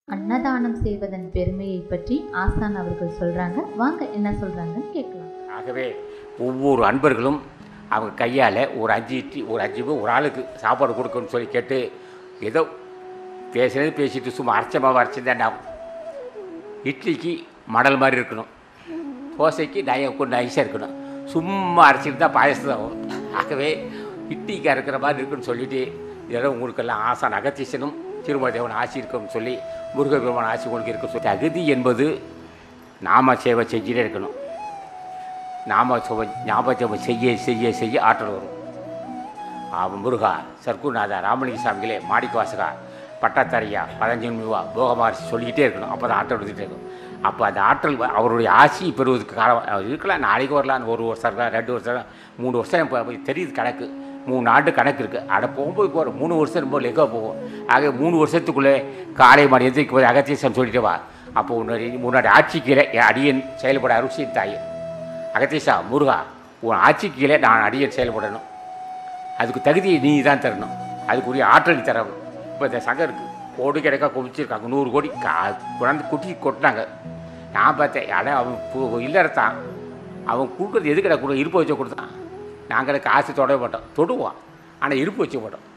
அன்னதானம் செய்வதன் பெருமையை பற்றி ஆசான் அவர்கள் சொல்றாங்க வாங்க என்ன சொல்றாங்கன்னு கேட்கலாம் ஆகவே ஒவ்வொரு அன்பர்களும் அவங்க கையால் ஒரு அஞ்சு இட்லி ஒரு அஞ்சு பேர் ஒரு ஆளுக்கு சாப்பாடு கொடுக்கணும்னு சொல்லி கேட்டு ஏதோ பேசுனது பேசிட்டு சும்மா அரைச்ச மாவு அரைச்சிருந்தா இட்லிக்கு மடல் மாதிரி இருக்கணும் தோசைக்கு நய கொஞ்சம் நைஸாக இருக்கணும் சும்மா அரைச்சிட்டு தான் பாயசம் தான் வரும் ஆகவே இட்லிக்கு அறுக்கிற மாதிரி இருக்குன்னு சொல்லிட்டு இதெல்லாம் உங்களுக்கெல்லாம் ஆசான் அகத்தீசனும் திருமதேவன் ஆசி இருக்கும்னு சொல்லி முருகபெருமான் ஆசி உங்களுக்கு இருக்க சொல்லி தகுதி என்பது நாம சேவை செஞ்சுட்டே இருக்கணும் நாம சுவ ஞாபகம் செய்ய செய்ய செய்ய ஆற்றல் வரும் அவன் முருகா சர்க்குநாதா ராமலிங்க சாமிகளே மாணிக்க வாசகா பட்டாத்தரையா பதஞ்சன்மிவா போகமாரிசி சொல்லிக்கிட்டே இருக்கணும் அப்போ தான் ஆற்றல் வந்துகிட்டே இருக்கும் அப்போ அந்த ஆற்றல் வ- அவருடைய ஆசி பெறுவதற்கு காலம் அது இருக்கலாம் நாளைக்கு வரலாம் ஒரு வருஷம் இருக்கலாம் ரெண்டு வருஷம் இருக்கலாம் மூணு வருஷம் இப்போ தெரியுது கணக்கு மூணு ஆண்டு கணக்கு இருக்குது அட போகும்போது போகிறோம் மூணு வருஷம் ரொம்ப லெக்காக போகும் ஆக மூணு வருஷத்துக்குள்ளே காலை மணி எந்திரிக்கு போய் அகத்தீசன் சொல்லிட்டு வா அப்போ உன்னுடைய முன்னாடி ஆட்சி கீழே என் அடியன் செயல்பட அருசி தாயே அகத்தீசா முருகா உன் ஆட்சி கீழே நான் அடியன் செயல்படணும் அதுக்கு தகுதியை நீ தான் தரணும் அதுக்குரிய ஆற்றல் நீ தரணும் இப்போ இந்த சங்கம் இருக்குது கோடி கிடக்கா குவிச்சிருக்காங்க நூறு கோடி கா குழந்தை குட்டி கொட்டினாங்க நான் பார்த்தேன் ஆனால் அவன் பு- இல்லறத்தான் அவன் கொடுக்குறது எது கிட்ட கொடு இருப்பு வச்சு கொடுத்தான் நாங்கள் காசு தொடவே மாட்டோம் தொடுவோம் ஆனால் இருப்பு வச்சுக்க மாட்டோம்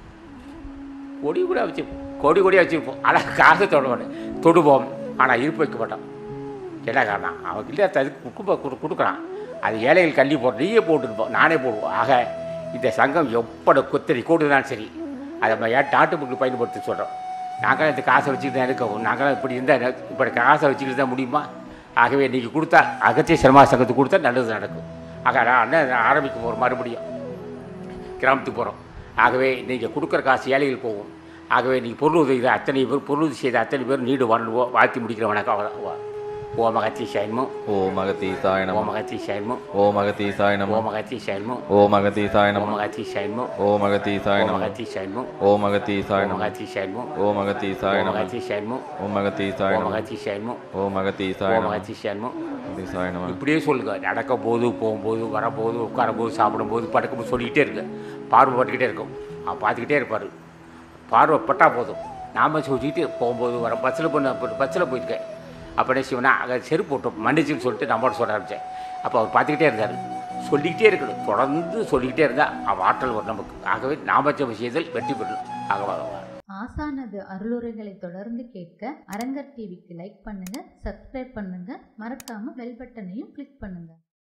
கொடி கூட வச்சுருப்போம் கொடி கொடியாக வச்சுருப்போம் ஆனால் காசு தொட மாட்டோம் தொடுவோம் ஆனால் இருப்பு வைக்க மாட்டோம் என்ன காரணம் அவன் இல்லை அதுக்கு குடும்ப கொடு கொடுக்குறான் அது ஏழைகள் கல்வி போட்டு நீயே போட்டுருப்போம் நானே போடுவோம் ஆக இந்த சங்கம் எப்பட கொத்தரி கூடுதான் சரி அதை நம்ம ஏன் நாட்டு மக்களுக்கு பயன்படுத்த சொல்கிறோம் நாங்களும் இந்த காசை வச்சுக்கிட்டு தான் இருக்கோம் நாங்களும் இப்படி இருந்தால் இப்படி காசை வச்சுக்கிட்டு தான் முடியுமா ஆகவே நீங்கள் கொடுத்தா அகத்திய சிரமா சங்கத்துக்கு கொடுத்தா நல்லது நடக்கும் ஆக நான் அண்ணன் ஆரம்பிக்க போகிறோம் மறுபடியும் கிராமத்துக்கு போகிறோம் ஆகவே நீங்கள் கொடுக்குற காசு ஏழைகள் போகும் ஆகவே நீங்கள் பொருள் உதவி செய்த அத்தனை பேர் பொருள் உதவி செய்த அத்தனை பேர் நீடு வரணும் வாழ்த்தி முடிக்கிற வணக்கம் அவ்வளோதான் ஓ மகத்தி சைன்மோ ஓம் அகத்தீசாய ஓ நம மகத்தி சைன்மோ ஓம் அகத்தீசாய ஓ நம மகத்தி சைன்மோ ஓம் அகத்தீசாய ஓ நம மகத்தி சைன்மோ ஓம் அகத்தீசாய ஓ நம மகத்தி சைன்மோ ஓம் அகத்தீசாய ஓ நம மகத்தி சைன்மோ ஓம் அகத்தீசாய ஓ நம மகத்தி சைன்மோ ஓம் அகத்தீசாய ஓ நம மகத்தி சைன்மோ ஓம் ஓ அகத்தீசாய நம மகத்தி சைன்மோ அகத்தீசாய நம இப்படியே சொல்லுங்க நடக்கும் போது போகும்போது வரும்போது உட்காரும்போது சாப்பிடும்போது படுக்கும்போது சொல்லிக்கிட்டே இருக்கு பார்வை பட்டுக்கிட்டே இருக்கும் அவர் பார்த்துக்கிட்டே இருப்பார் பார்வை பட்டா போதும் நாம சொல்லிட்டு போகும்போது வர பஸ்ஸில் போன பஸ்ஸில் போயிருக்கேன் அப்படியே சிவனா அங்கே செருப்பு போட்டோம் மன்னிச்சுன்னு சொல்லிட்டு நம்மளோட சொல்ல ஆரம்பித்தேன் அப்போ அவர் பார்த்துக்கிட்டே இருந்தார் சொல்லிக்கிட்டே இருக்கணும் தொடர்ந்து சொல்லிக்கிட்டே இருந்தால் அவன் ஆற்றல் வரும் நமக்கு ஆகவே நாமச்ச விஷயத்தில் வெற்றி பெறணும் ஆகவா ஆசானது அருளுரைகளை தொடர்ந்து கேட்க அரங்கர் டிவிக்கு லைக் பண்ணுங்க சப்ஸ்கிரைப் பண்ணுங்க மறக்காம பெல் பட்டனையும் கிளிக் பண்ணுங்க